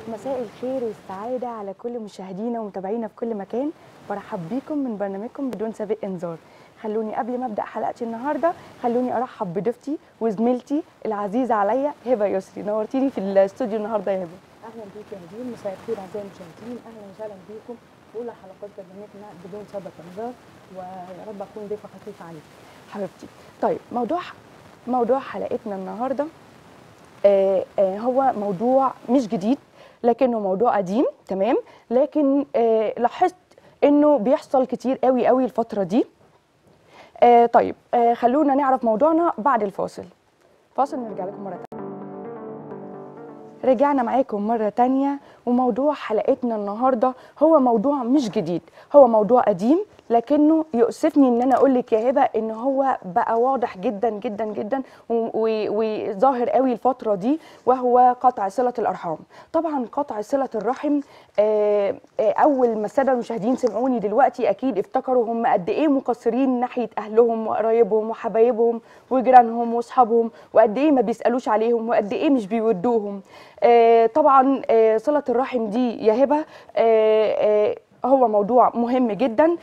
مساء الخير والسعادة على كل مشاهدينا ومتابعينا في كل مكان برحب بيكم من برنامجكم بدون سابق انذار خلوني قبل ما ابدا حلقتي النهارده خلوني ارحب بضيفتي وزميلتي العزيزه عليا هبه يسري نورتيني في الاستوديو النهارده يا هبه اهلا بيك يا هديل مساء الخير اعزائي المشاهدين اهلا وسهلا بيكم في اولى حلقات برنامجنا بدون سابق انذار ويا رب اكون ضيفه خفيفه عليكم حبيبتي طيب موضوع موضوع حلقتنا النهارده آه آه هو موضوع مش جديد لكنه موضوع قديم تمام لكن آه لاحظت انه بيحصل كتير قوي قوي الفتره دي آه طيب آه خلونا نعرف موضوعنا بعد الفاصل فاصل نرجع لكم مره تانية رجعنا معاكم مرة تانية وموضوع حلقتنا النهاردة هو موضوع مش جديد هو موضوع قديم لكنه يؤسفني ان انا اقول لك يا هبه ان هو بقى واضح جدا جدا جدا وظاهر قوي الفتره دي وهو قطع صله الارحام طبعا قطع صله الرحم آه اول ما الساده المشاهدين سمعوني دلوقتي اكيد افتكروا هم قد ايه مقصرين ناحيه اهلهم وقرايبهم وحبايبهم وجيرانهم واصحابهم وقد ايه ما بيسالوش عليهم وقد ايه مش بيودوهم آه طبعا آه صله الرحم دي يا هبه هو موضوع مهم جدا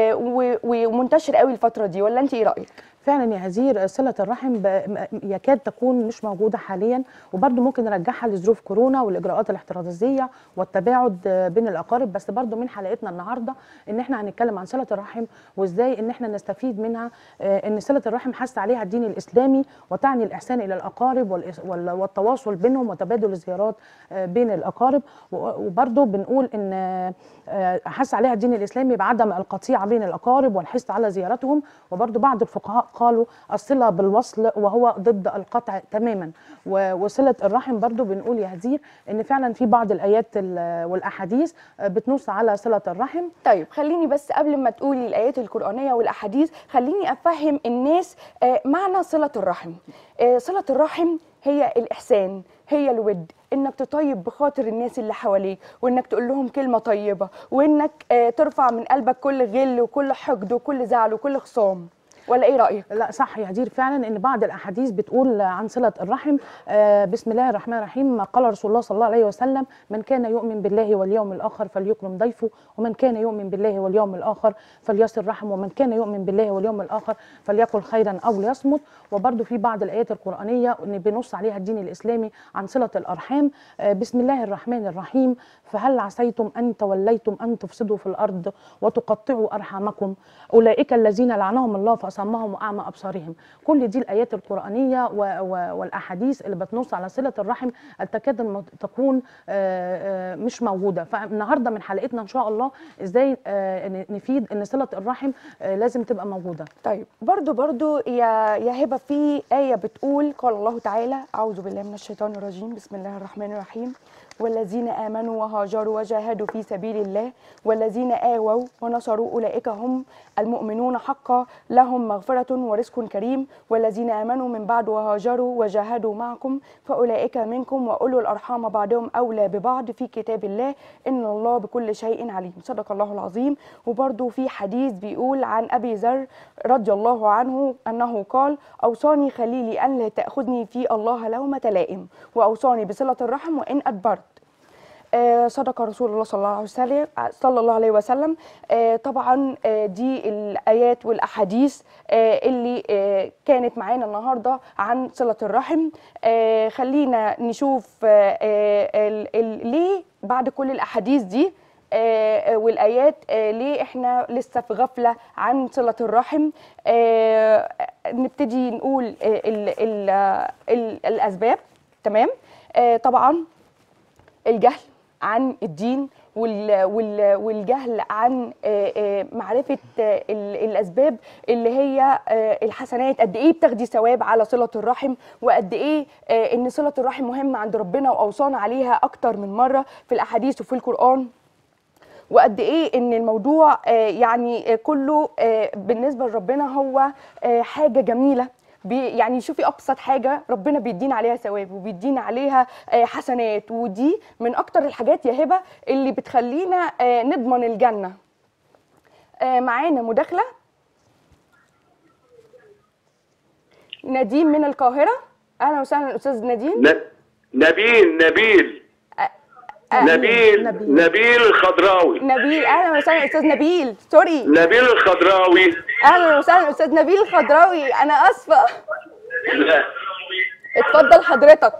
ومنتشر قوي الفتره دي ولا انت ايه رايك فعلا يا هزير صله الرحم يكاد تكون مش موجوده حاليا وبرده ممكن نرجعها لظروف كورونا والاجراءات الاحترازيه والتباعد بين الاقارب بس برده من حلقتنا النهارده ان احنا هنتكلم عن صله الرحم وازاي ان احنا نستفيد منها ان صله الرحم حث عليها الدين الاسلامي وتعني الاحسان الى الاقارب والتواصل بينهم وتبادل الزيارات بين الاقارب وبرده بنقول ان حث عليها الدين الاسلامي بعدم القطيعه بين الاقارب والحث على زيارتهم وبرده بعض الفقهاء قالوا الصله بالوصل وهو ضد القطع تماما وصله الرحم برضو بنقول يا هزير ان فعلا في بعض الايات والاحاديث بتنص على صله الرحم طيب خليني بس قبل ما تقولي الايات القرانيه والاحاديث خليني افهم الناس معنى صله الرحم صله الرحم هي الاحسان هي الود انك تطيب بخاطر الناس اللي حواليك وانك تقول لهم كلمه طيبه وانك ترفع من قلبك كل غل وكل حقد وكل زعل وكل خصام ولا ايه رايك لا صح يا هدير فعلا ان بعض الاحاديث بتقول عن صله الرحم آه بسم الله الرحمن الرحيم قال رسول الله صلى الله عليه وسلم من كان يؤمن بالله واليوم الاخر فليكرم ضيفه ومن كان يؤمن بالله واليوم الاخر فليصل رحم ومن كان يؤمن بالله واليوم الاخر فليقل خيرا او ليصمت وبرده في بعض الايات القرانيه ان بنص عليها الدين الاسلامي عن صله الارحام آه بسم الله الرحمن الرحيم فهل عسيتم ان توليتم ان تفسدوا في الارض وتقطعوا ارحامكم اولئك الذين لعنهم الله فاصمهم واعمى ابصارهم كل دي الايات القرانيه و و والاحاديث اللي بتنص على صله الرحم تكاد تكون مش موجوده فالنهارده من حلقتنا ان شاء الله ازاي نفيد ان صله الرحم لازم تبقى موجوده طيب برضو برضو يا يا هبه في ايه بتقول قال الله تعالى اعوذ بالله من الشيطان الرجيم بسم الله الرحمن الرحيم والذين آمنوا وهاجروا وجاهدوا في سبيل الله والذين آووا ونصروا أولئك هم المؤمنون حقا لهم مغفرة ورزق كريم والذين آمنوا من بعد وهاجروا وجاهدوا معكم فأولئك منكم وأولو الأرحام بعضهم أولى ببعض في كتاب الله إن الله بكل شيء عليم صدق الله العظيم وبرضو في حديث بيقول عن أبي ذر رضي الله عنه أنه قال أوصاني خليلي أن لا تأخذني في الله لومة لائم وأوصاني بصلة الرحم وإن أدبرت آه صدق رسول الله صلى الله عليه وسلم صلى الله عليه وسلم آه طبعا آه دي الايات والاحاديث اللي كانت معانا النهارده عن صله الرحم خلينا نشوف ليه بعد كل الاحاديث دي والايات ليه احنا لسه في غفله عن صله الرحم نبتدي نقول ال ال ال الاسباب تمام طبعا الجهل عن الدين والجهل عن معرفة الأسباب اللي هي الحسنات قد إيه بتاخدي ثواب على صلة الرحم وقد إيه إن صلة الرحم مهمة عند ربنا وأوصانا عليها أكتر من مرة في الأحاديث وفي القرآن وقد ايه ان الموضوع يعني كله بالنسبه لربنا هو حاجه جميله يعني شوفي ابسط حاجه ربنا بيدينا عليها ثواب وبيدينا عليها حسنات ودي من اكتر الحاجات يا هبه اللي بتخلينا نضمن الجنه معانا مداخله نديم من القاهره اهلا وسهلا استاذ نديم ن... نبيل نبيل نبيل نبيل. نبيل الخضراوي نبيل اهلا وسهلا استاذ نبيل سوري نبيل الخضراوي اهلا وسهلا استاذ نبيل الخضراوي انا اسفه لا اتفضل حضرتك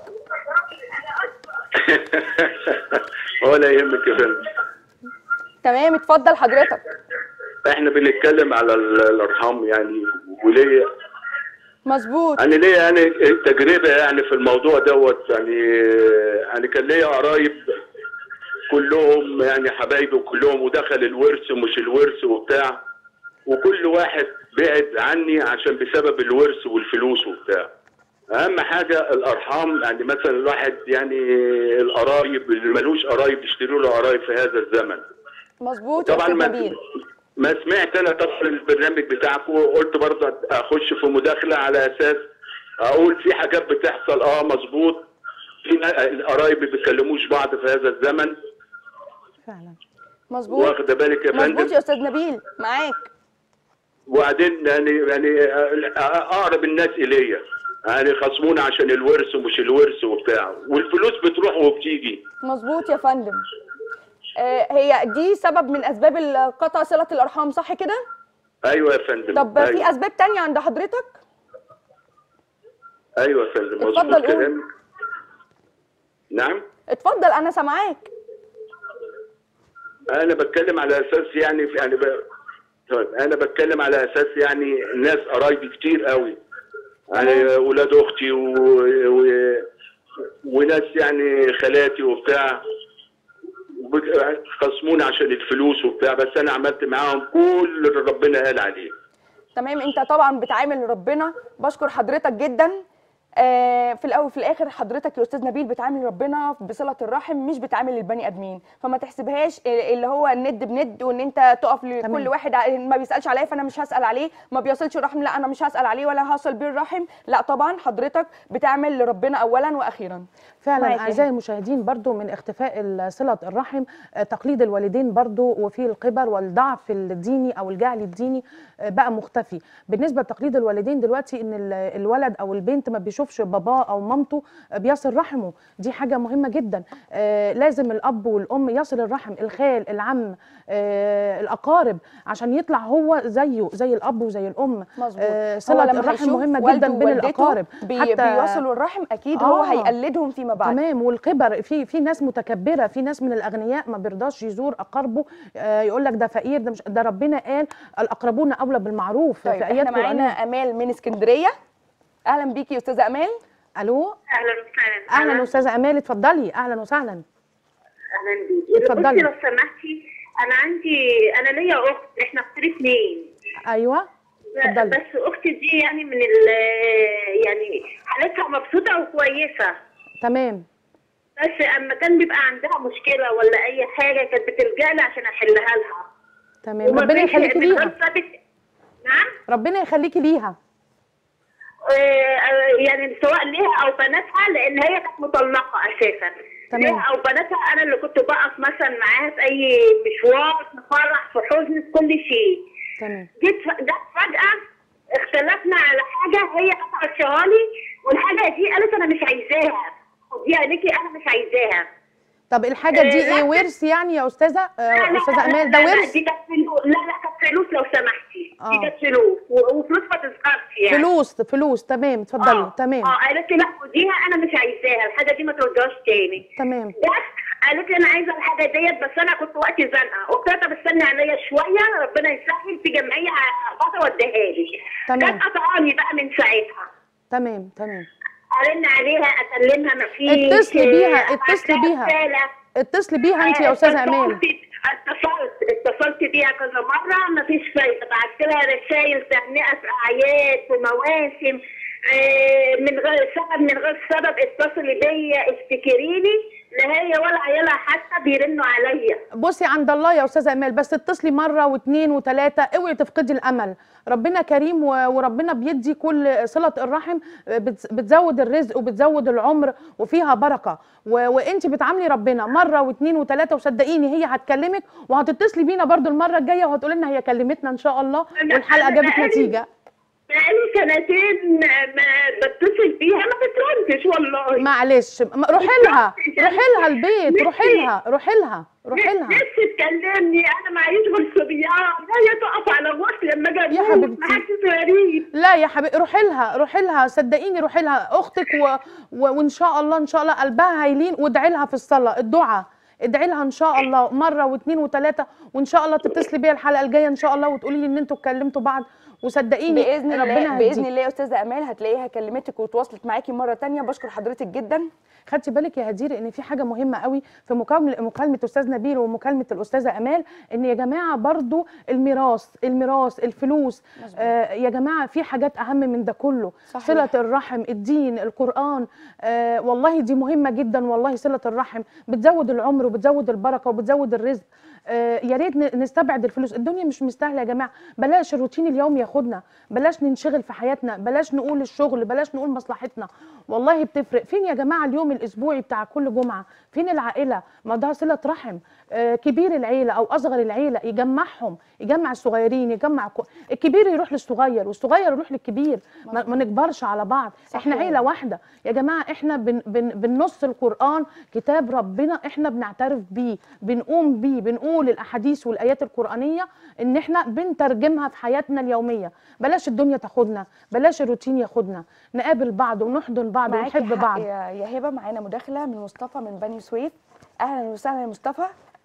ولا يهمك يا فندم تمام اتفضل حضرتك احنا بنتكلم على ال- الارحام يعني وليا مظبوط انا ليا يعني تجربه يعني في الموضوع دوت يعني يعني كان ليا قرايب كلهم يعني حبايبي وكلهم ودخل الورث ومش الورث وبتاع وكل واحد بعد عني عشان بسبب الورث والفلوس وبتاع اهم حاجه الارحام يعني مثلا الواحد يعني القرايب اللي ملوش قرايب يشتروا له قرايب في هذا الزمن مظبوط يا طبعا استاذ ما نبيل ما سمعت انا طبعا البرنامج بتاعكم وقلت برضه اخش في مداخله على اساس اقول في حاجات بتحصل اه مظبوط في نا- القرايب ما بيتكلموش بعض في هذا الزمن فعلا مظبوط واخده بالك يا مظبوط فندم يا استاذ نبيل معاك وبعدين يعني يعني اقرب الناس اليا يعني خصمونا عشان الورث ومش الورث وبتاع والفلوس بتروح وبتيجي مظبوط يا فندم آه هي دي سبب من اسباب قطع صله الارحام صح كده ايوه يا فندم طب أيوة. في اسباب تانية عند حضرتك ايوه يا فندم اتفضل مظبوط قول. كلامك نعم اتفضل انا سامعاك انا بتكلم على اساس يعني يعني ب... طيب انا بتكلم على اساس يعني ناس قرايبي كتير قوي يعني ولاد اختي و... و... وناس يعني خالاتي وبتاع وبك- خصموني عشان الفلوس وبتاع بس انا عملت معاهم كل اللي ربنا قال عليه تمام انت طبعا بتعامل ربنا بشكر حضرتك جدا آه في الاول وفي الاخر حضرتك يا استاذ نبيل بتعامل ربنا بصله الرحم مش بتعامل البني ادمين فما تحسبهاش اللي هو الند بند وان انت تقف لكل تمام. واحد ع- ما بيسالش عليا فانا مش هسال عليه ما بيصلش الرحم لا انا مش هسال عليه ولا هصل بيه الرحم لا طبعا حضرتك بتعمل لربنا اولا واخيرا فعلا معاكي. اعزائي المشاهدين برضو من اختفاء ال- صله الرحم آه، تقليد الوالدين برضو وفي الكبر والضعف الديني او الجهل الديني آه، بقى مختفي بالنسبه لتقليد الوالدين دلوقتي ان ال- الولد او البنت ما بيشوفش باباه او مامته آه، بيصل رحمه دي حاجه مهمه جدا آه، لازم الاب والام يصل الرحم الخال العم آه، الاقارب عشان يطلع هو زيه زي الاب وزي الام مظبوط آه، هو صله لما الرحم هيشوف مهمه والده جدا بين ووالدته الاقارب بي بيوصلوا الرحم اكيد هو آه. هيقلدهم فيما بعد تمام والكبر في في ناس متكبره في ناس من الاغنياء ما بيرضاش يزور اقاربه آه يقول لك ده فقير ده مش ده ربنا قال الاقربون اولى بالمعروف طيب في ايات احنا معانا قرآنية. امال من اسكندريه اهلا بيكي يا استاذه امال الو اهلا وسهلا اهلا استاذه امال اتفضلي اهلا وسهلا اهلا بيكي اتفضلي. بصي لو سمحتي انا عندي انا ليا اخت احنا اختي اثنين ايوه اتفضلي بس اختي دي يعني من ال يعني حالتها مبسوطه وكويسه تمام بس اما كان بيبقى عندها مشكله ولا اي حاجه كانت بتلجا لي عشان احلها لها تمام وما ربنا فيش يخليكي من ليها غير ثابت- نعم ربنا يخليكي ليها آه، آه، يعني سواء ليها او بناتها لان هي كانت مطلقه اساسا تمام. ليها او بناتها انا اللي كنت بقف مثلا معاها في اي مشوار في فرح في حزن في كل شيء تمام جيت ف- جت فجاه اختلفنا على حاجه هي قطعتها لي والحاجه دي قالت انا مش عايزاها دي قالت لي انا مش عايزاها طب الحاجه دي آه، ايه لا. ورث يعني يا استاذه لا، آه لا، استاذه لا، امال لا، ده لا، ورث دي كانت فلوس لا لا كانت فلوس لو سمحتي آه. دي كانت فلوس و- وفلوس ما تذكرش يعني فلوس فلوس تمام اتفضلي آه، تمام اه قالت لي لا خديها انا مش عايزاها الحاجه دي ما تردهاش تاني تمام بس قالت لي انا عايزه الحاجه ديت بس انا كنت وقتي زنقه قلت لها طب استني عليا شويه ربنا يسهل في جمعيه غدا وديها لي تمام. كانت قطعاني بقى من ساعتها تمام تمام ارن عليها اكلمها ما فيش اتصلي بيها، آه، اتصلي أبعت لها بيها. رسالة. اتصلي بيها انت يا آه، استاذه امال اتصلت اتصلت اتصلت بيها كذا مره ما فيش فايده بعت لها رسائل تهنئه في اعياد في مواسم آه، من غير سبب من غير سبب اتصلي بيا افتكريني لا هي ولا عيالها حتى بيرنوا عليا بصي عند الله يا استاذه امال بس اتصلي مره واثنين وثلاثه اوعي تفقدي الامل ربنا كريم و- وربنا بيدي كل صله الرحم بتز- بتزود الرزق وبتزود العمر وفيها بركه و- وانت بتعاملي ربنا مره واثنين وثلاثه وصدقيني هي هتكلمك وهتتصلي بينا برضو المره الجايه وهتقولي لنا هي كلمتنا ان شاء الله أنا- والحلقه أنا جابت بقالي- نتيجه بقالي سنتين ما بتصل بيها ما بتردش والله معلش م- روحي لها روحي لها البيت روحي لها روحي لها روحي لها نفسي تكلمني انا معيش غير صبيان هي تقف على وصل لما اجي يا أموت، حبيبتي. ما حدش غريب لا يا حبيبي روحي لها روحي لها صدقيني روحي لها اختك و... و... وان شاء الله ان شاء الله قلبها هيلين وادعي لها في الصلاه الدعاء ادعي لها ان شاء الله مره واثنين وثلاثه وان شاء الله تتصلي بيا الحلقه الجايه ان شاء الله وتقولي لي ان انتوا اتكلمتوا بعض وصدقيني باذن الله ربنا باذن هيديك. الله يا استاذه امال هتلاقيها كلمتك وتواصلت معاكي مره تانية بشكر حضرتك جدا خدتي بالك يا هدير ان في حاجه مهمه قوي في مكالمه مكالمه استاذ نبيل ومكالمه الاستاذه امال ان يا جماعه برضو الميراث الميراث الفلوس آه يا جماعه في حاجات اهم من ده كله صحيح. صله الرحم الدين القران آه والله دي مهمه جدا والله صله الرحم بتزود العمر وبتزود البركه وبتزود الرزق آه يا ريت ن- نستبعد الفلوس الدنيا مش مستاهله يا جماعه بلاش الروتين اليومي ياخدنا بلاش ننشغل في حياتنا بلاش نقول الشغل بلاش نقول مصلحتنا والله بتفرق فين يا جماعه اليوم الاسبوعي بتاع كل جمعه فين العائله ما ده صله رحم آه كبير العيله او اصغر العيله يجمعهم يجمع الصغيرين يجمع كو... الكبير يروح للصغير والصغير يروح للكبير ما, ما نكبرش على بعض احنا صحيح. عيله واحده يا جماعه احنا بن بن بنص القران كتاب ربنا احنا بنعترف بيه بنقوم بيه بنقول الاحاديث والايات القرانيه ان احنا بنترجمها في حياتنا اليوميه بلاش الدنيا تاخدنا بلاش الروتين ياخدنا نقابل بعض ونحضن بعض معاكي ونحب حق بعض يا يا هبه معانا مداخله من مصطفى من بني سويف اهلا وسهلا يا مصطفى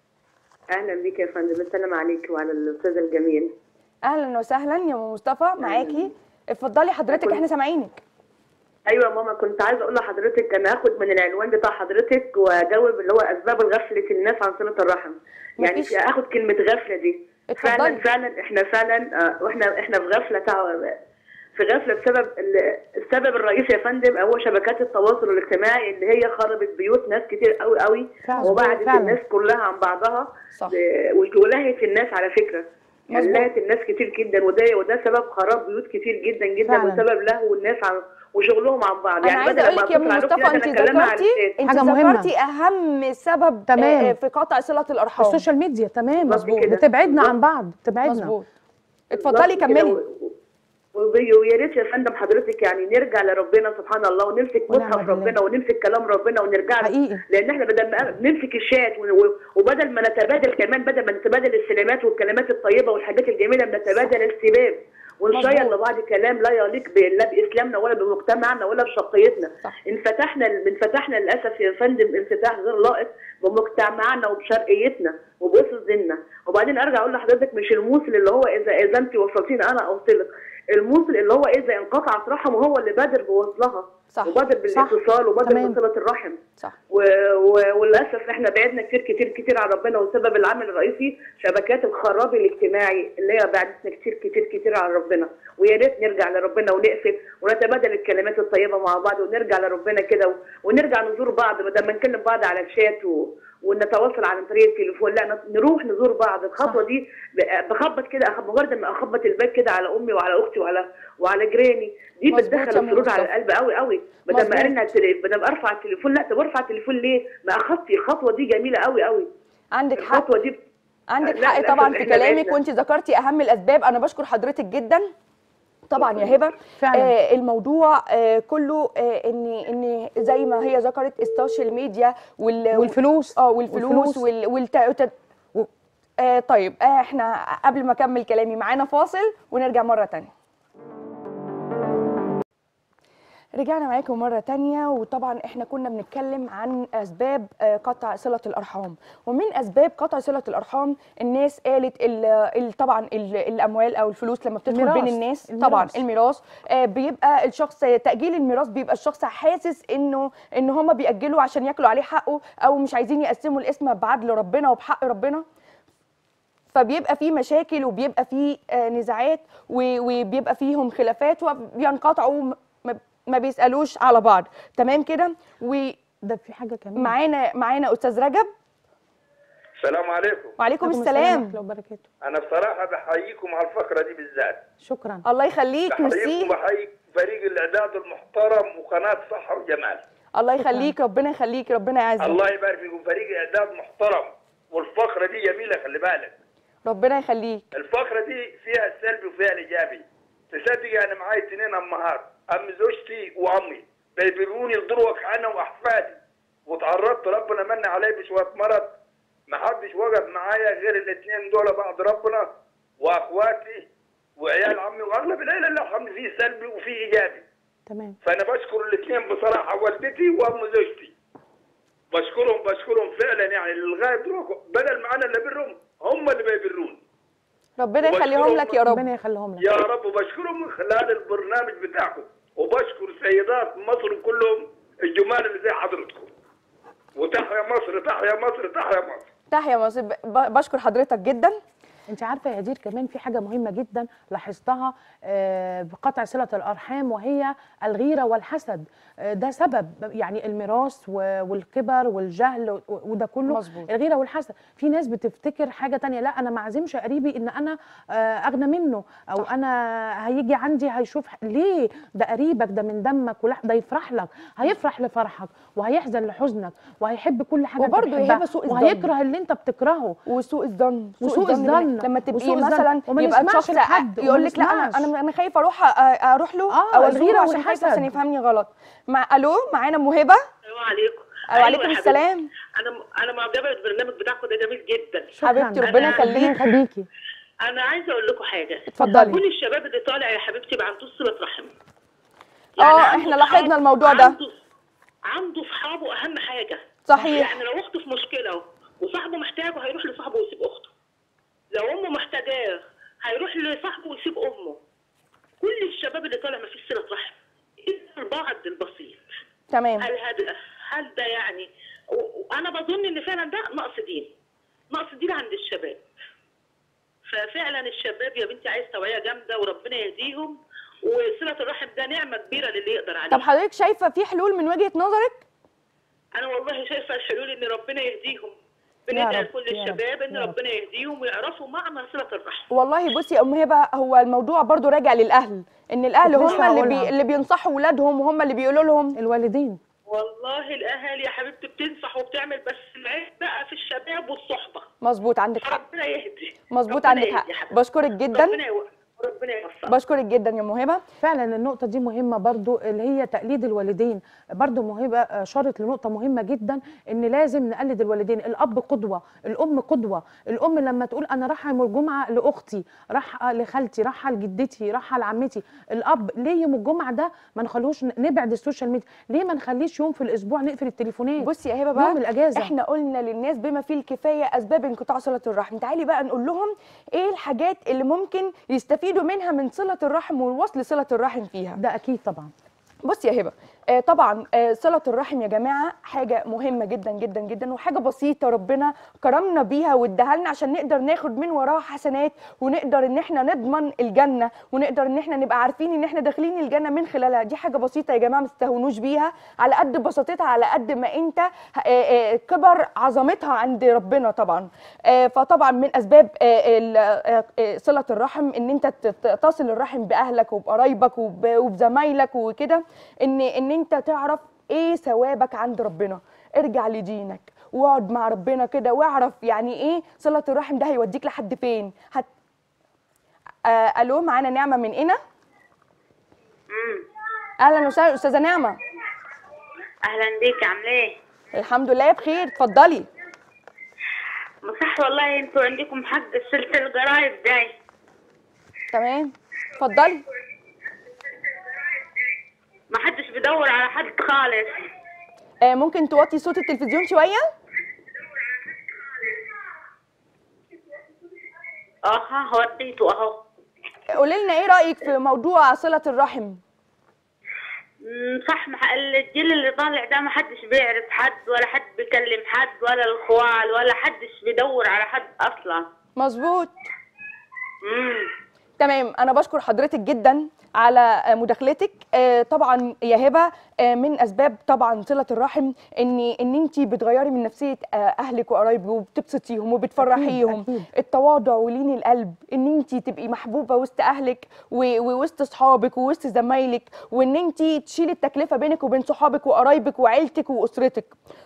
اهلا بيك يا فندم السلام عليك وعلى الاستاذ الجميل اهلا وسهلا يا أم مصطفى معاكي اتفضلي حضرتك احنا سامعينك ايوه يا ماما كنت عايزه اقول لحضرتك انا هاخد من العنوان بتاع حضرتك واجاوب اللي هو اسباب غفله الناس عن صله الرحم يعني مفيش- في اخد كلمه غفله دي اتفضلي. فعلا فعلا احنا فعلا آه، واحنا احنا في غفله تع... في غفله بسبب ال- السبب الرئيسي يا فندم هو شبكات التواصل الاجتماعي اللي هي خربت بيوت ناس كتير قوي قوي فعلا، وبعدت فعلا. الناس كلها عن بعضها صح. ب- ولهت الناس على فكره يعني مظبوط. لهت الناس كتير جدا وده وده سبب خراب بيوت كتير جدا جدا فعلا. وسبب لهو الناس عن وشغلهم عن بعض انا عايزه بدل اقول ما لك يا ام أتصل عليكم مصطفى لا، انت ده أنا أكلمها على ذكرتي الشات. انت حاجة مهمة. ذكرتي اهم سبب تمام. آه، في قطع صله الارحام السوشيال ميديا تمام مظبوط كده. بتبعدنا عن بالظبط. بعض بتبعدنا مظبوط اتفضلي بالظبط كده. كملي و- و- ويا ريت يا فندم حضرتك يعني نرجع لربنا سبحان الله ونمسك ونعم مصحف بالله. ربنا ونمسك كلام ربنا ونرجع له حقيقي. لان احنا بدل ما بنمسك الشات و- و- وبدل ما نتبادل كمان بدل ما نتبادل السلامات والكلمات الطيبه والحاجات الجميله بنتبادل السباب ونشير مظبوط. لبعض كلام لا يليق ب- لا باسلامنا ولا بمجتمعنا ولا بشخصيتنا صح. انفتحنا انفتحنا للاسف يا فندم انفتاح غير لائق بمجتمعنا وبشرقيتنا وبأسس ديننا وبعدين ارجع اقول لحضرتك مش الموصل اللي هو اذا اذا انت وصلتيني انا اوصلك الموصل اللي هو اذا انقطعت رحمه هو اللي بادر بوصلها صح. وبادر صح. بالاتصال وبادر تمام. بصله الرحم صح و... و... وللاسف احنا بعدنا كتير كتير كتير عن ربنا وسبب العامل الرئيسي شبكات الخراب الاجتماعي اللي هي بعدتنا كتير كتير كتير عن ربنا ويا ريت نرجع لربنا ونقفل ونتبادل الكلمات الطيبه مع بعض ونرجع لربنا كده و... ونرجع نزور بعض بدل ما نكلم بعض على الشات و... ونتواصل عن طريق التليفون لا ن- نروح نزور بعض الخطوه صح. دي ب- بخبط كده أخ- مجرد ما اخبط الباب كده على امي وعلى اختي وعلى وعلى جيراني دي مظبوط يا بتدخل أم السرور على مصطفى. القلب قوي قوي بدل مظبوط. ما ارن على التلي- بدل ما ارفع التليفون لا طب ارفع التليفون ليه؟ ما اخدتي الخطوه دي جميله قوي قوي عندك حق الخطوه دي عندك لا، حق للأسف طبعا في إحنا كلامك بعدنا. وانت ذكرتي اهم الاسباب انا بشكر حضرتك جدا طبعا يا هبه فعلا. آه الموضوع آه كله آه ان ان زي ما هي ذكرت السوشيال ميديا وال والفلوس اه والفلوس والفلوس. وال والت... والت... آه طيب آه احنا قبل ما اكمل كلامي معانا فاصل ونرجع مره تانية رجعنا معاكم مرة تانية وطبعا احنا كنا بنتكلم عن أسباب آه، قطع صلة الأرحام ومن أسباب قطع صلة الأرحام الناس قالت ال ال طبعا ال الأموال أو الفلوس لما بتدخل الميراث. بين الناس الميراث. طبعا الميراث آه، بيبقى الشخص تأجيل الميراث بيبقى الشخص حاسس إنه إن هما بيأجلوا عشان ياكلوا عليه حقه أو مش عايزين يقسموا الاسم بعدل ربنا وبحق ربنا فبيبقى في مشاكل وبيبقى في آه، نزاعات و- وبيبقى فيهم خلافات وبينقطعوا م- ما- ما بيسالوش على بعض تمام كده ده في حاجه كمان ومعانا معانا استاذ رجب السلام عليكم وعليكم عليكم السلام ورحمة الله وبركاته انا بصراحه بحييكم على الفقره دي بالذات شكرا الله يخليك بحييكم ميرسي بحيي فريق الاعداد المحترم وقناه صحه وجمال الله يخليك ربنا يخليك ربنا يعزك الله يبارك فيكم فريق اعداد محترم والفقره دي جميله خلي بالك ربنا يخليك الفقره دي فيها السلبي وفيها الايجابي تصدق انا معايا اثنين امهات ام زوجتي وامي بيبروني لضروك انا واحفادي وتعرضت ربنا من علي بشويه مرض ما حدش وقف معايا غير الاثنين دول بعد ربنا واخواتي وعيال عمي واغلب العيله اللي الحمد فيه سلبي وفيه ايجابي تمام فانا بشكر الاثنين بصراحه والدتي وام زوجتي بشكرهم بشكرهم فعلا يعني للغايه دلوقتي بدل ما انا اللي برهم هم اللي بيبروني ربنا يخليهم لك يا رب ربنا يخليهم لك يا رب وبشكرهم من خلال البرنامج بتاعكم وبشكر سيدات مصر كلهم الجمال اللي زي حضرتكم وتحيا مصر تحيا مصر تحيا مصر تحيا مصر ب- بشكر حضرتك جدا انت عارفه يا هدير كمان في حاجه مهمه جدا لاحظتها آه، بقطع صله الارحام وهي الغيره والحسد آه، ده سبب يعني الميراث و- والكبر والجهل و- وده كله مظبوط. الغيره والحسد في ناس بتفتكر حاجه تانية لا انا ما اعزمش قريبي ان انا آه، اغنى منه او انا هيجي عندي هيشوف ح- ليه ده قريبك ده من دمك ولا ده يفرح لك هيفرح لفرحك وهيحزن لحزنك وهيحب كل حاجه انت وبرضه يا بتحبها هبة سوء الظن. وهيكره اللي انت بتكرهه وسوء الظن وسوء الظن. لما تبقي وسوء الظن. مثلا وما يبقى نسمعش الشخص لحد، وما يقول لك لا انا نسمعش. انا انا خايف اروح أ- اروح له آه، او الغيرة الغيره عشان خايفه والحسد. عشان يفهمني غلط مع الو معانا موهبه السلام عليكم وعليكم أيوة يا السلام. حبيبتي. انا انا معجبه بالبرنامج بتاعكم ده جميل جدا شكراً. حبيبتي ربنا أنا- يخليك يخليكي انا عايزه اقول لكم حاجه اتفضلي. كل الشباب اللي طالع يا حبيبتي بقى عنده صله رحم اه عنده احنا لاحظنا صحاب- الموضوع ده عنده عنده صحابه اهم حاجه صحيح يعني لو اخته في مشكله وصاحبه محتاجه هيروح لصاحبه ويسيب اخته لو امه محتاجاه هيروح لصاحبه ويسيب امه كل الشباب اللي طالع ما فيش صله رحم الا البعض البسيط تمام هل هذا هل ده يعني و- وانا بظن ان فعلا ده نقص دين نقص دين عند الشباب ففعلا الشباب يا بنتي عايز توعيه جامده وربنا يهديهم وصله الرحم ده نعمه كبيره للي يقدر عليها طب حضرتك شايفه في حلول من وجهه نظرك انا والله شايفه الحلول ان ربنا يهديهم يا بندعي رب، لكل يا رب، الشباب ان يا رب. ربنا يهديهم ويعرفوا معنى صله الرحم والله بصي يا ام هبه هو الموضوع برضو راجع للاهل ان الاهل كنت لسه هم اللي بي... هقولها. اللي بينصحوا ولادهم وهم اللي بيقولوا لهم الوالدين والله الاهالي يا حبيبتي بتنصح وبتعمل بس العيب بقى في الشباب والصحبه مظبوط عندك حق ربنا يهدي مظبوط ربنا عندك يهدي حق يا حبيبتي. بشكرك جدا ربنا يو- ربنا يوفقك بشكرك جدا يا موهبه فعلا النقطة دي مهمة برضو اللي هي تقليد الوالدين برضو موهبة آه، شارت لنقطة مهمة جدا ان لازم نقلد الوالدين الاب قدوة الام قدوة الام لما تقول انا رايحة يوم الجمعة لاختي رايحة لخالتي رايحة لجدتي رايحة لعمتي الاب ليه يوم الجمعة ده ما نخلوش نبعد السوشيال ميديا ليه ما نخليش يوم في الاسبوع نقفل التليفونات بصي يا هبه بقى يوم الأجازة. احنا قلنا للناس بما فيه الكفايه اسباب انقطاع صله الرحم تعالي بقى نقول لهم ايه الحاجات اللي ممكن يستفيدوا منها من صله الرحم ووصل صله الرحم فيها ده اكيد طبعا بصي يا هبه آه طبعا آه صله الرحم يا جماعه حاجه مهمه جدا جدا جدا وحاجه بسيطه ربنا كرمنا بيها واداها لنا عشان نقدر ناخد من وراها حسنات ونقدر ان احنا نضمن الجنه ونقدر ان احنا نبقى عارفين ان احنا داخلين الجنه من خلالها دي حاجه بسيطه يا جماعه ما تستهونوش بيها على قد بساطتها على قد ما انت آه، آه، كبر عظمتها عند ربنا طبعا آه، فطبعا من اسباب آه، ال- آه، آه، صله الرحم ان انت ت- ت- تصل الرحم باهلك وبقرايبك وب- وبزمايلك وكده ان ان انت تعرف ايه ثوابك عند ربنا ارجع لدينك واقعد مع ربنا كده واعرف يعني ايه صله الرحم ده هيوديك لحد فين هت... آه الو معانا نعمه من هنا اهلا وسهلا استاذه نعمه اهلا بيك عامله ايه الحمد لله بخير اتفضلي صح والله انتوا عندكم حق سلسله الجرايد داي تمام اتفضلي ما حدش بيدور على حد خالص آه ممكن توطي صوت التلفزيون شويه اها وديته اهو قولي لنا ايه رايك في موضوع صله الرحم مم، صح مح- الجيل اللي طالع ده ما حدش بيعرف حد ولا حد بيكلم حد ولا الاخوال ولا حدش بيدور على حد اصلا مظبوط امم تمام انا بشكر حضرتك جدا على آه، مداخلتك آه، طبعا يا هبه آه، من اسباب طبعا صله الرحم ان ان انت بتغيري من نفسيه آه، اهلك وقرايبك وبتبسطيهم وبتفرحيهم أكيد، أكيد. التواضع ولين القلب ان انت تبقي محبوبه وسط اهلك و- ووسط اصحابك ووسط زمايلك وان انت تشيلي التكلفه بينك وبين صحابك وقرايبك وعيلتك واسرتك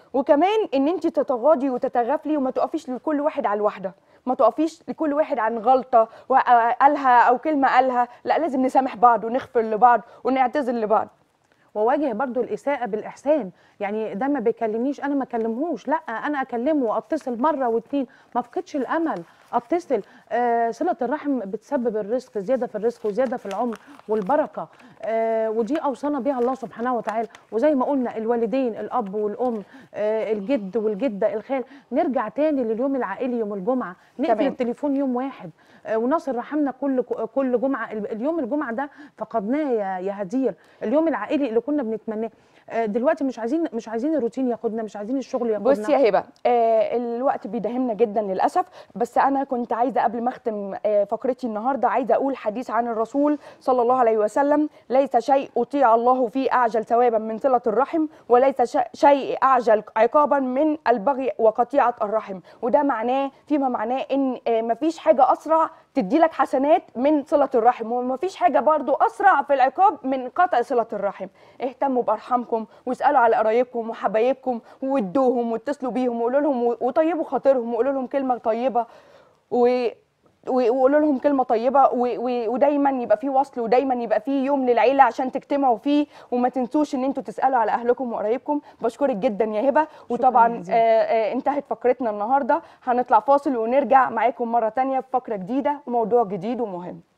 وكمان ان انت تتغاضي وتتغافلي وما تقفيش لكل واحد على الواحده ما تقفيش لكل واحد عن غلطه قالها او كلمه قالها لا لازم نسامح بعض ونغفر لبعض ونعتذر لبعض وواجه برضو الاساءه بالاحسان يعني ده ما بيكلمنيش انا ما اكلمهوش لا انا اكلمه اتصل مره واتنين ما افقدش الامل اتصل آه صله الرحم بتسبب الرزق زياده في الرزق وزياده في العمر والبركه آه ودي اوصانا بها الله سبحانه وتعالى وزي ما قلنا الوالدين الاب والام آه الجد والجده الخال نرجع تاني لليوم العائلي يوم الجمعه نقفل تمام. التليفون يوم واحد آه ونصل رحمنا كل كل جمعه ال- اليوم الجمعه ده فقدناه يا يا هدير اليوم العائلي اللي كنا بنتمناه آه دلوقتي مش عايزين مش عايزين الروتين ياخدنا مش عايزين الشغل ياخدنا بصي يا هبه آه الوقت بيداهمنا جدا للاسف بس انا كنت عايزه قبل ما اختم آه فقرتي النهارده عايزه اقول حديث عن الرسول صلى الله عليه وسلم ليس شيء اطيع الله فيه اعجل ثوابا من صله الرحم وليس ش- شيء اعجل عقابا من البغي وقطيعه الرحم وده معناه فيما معناه ان آه مفيش حاجه اسرع تدي لك حسنات من صله الرحم ومفيش حاجه برضو اسرع في العقاب من قطع صله الرحم اهتموا بارحامكم واسالوا على قرايبكم وحبايبكم وودوهم واتصلوا بيهم وقولوا لهم وطيبوا خاطرهم وقولوا لهم كلمه طيبه و و- وقولوا لهم كلمه طيبه و... و... ودايما يبقى في وصل ودايما يبقى في يوم للعيله عشان تجتمعوا فيه وما تنسوش ان انتوا تسالوا على اهلكم وقرايبكم بشكرك جدا يا هبه وطبعا آه جزيلا. آه انتهت فقرتنا النهارده هنطلع فاصل ونرجع معاكم مره تانية في فقره جديده وموضوع جديد ومهم